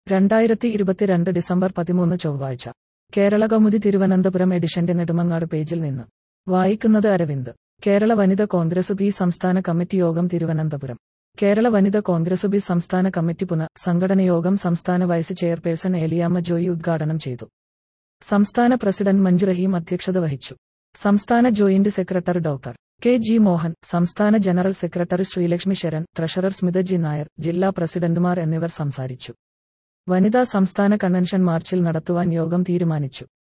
രണ്ടായിരത്തി ഇരുപത്തിരണ്ട് ഡിസംബർ പതിമൂന്ന് ചൊവ്വാഴ്ച കേരള കൗമുദി തിരുവനന്തപുരം എഡിഷന്റെ നെടുമങ്ങാട് പേജിൽ നിന്ന് വായിക്കുന്നത് അരവിന്ദ് കേരള വനിത കോൺഗ്രസ് ബി സംസ്ഥാന കമ്മിറ്റി യോഗം തിരുവനന്തപുരം കേരള വനിത കോൺഗ്രസ് ബി സംസ്ഥാന കമ്മിറ്റി പുനഃ സംഘടന യോഗം സംസ്ഥാന വൈസ് ചെയർപേഴ്സൺ ഏലിയാമ്മ ജോയി ഉദ്ഘാടനം ചെയ്തു സംസ്ഥാന പ്രസിഡന്റ് മഞ്ജു റഹീം അധ്യക്ഷത വഹിച്ചു സംസ്ഥാന joint secretary doctor K G Mohan സംസ്ഥാന general secretary Sreelakshmi Sharan treasurer Smithaji Nair ജില്ലാ പ്രസിഡന്റുമാർ എന്നിവർ സംസാരിച്ചു വനിതാ സംസ്ഥാന കൺവെൻഷൻ മാർച്ചിൽ നടത്തുവാൻ യോഗം തീരുമാനിച്ചു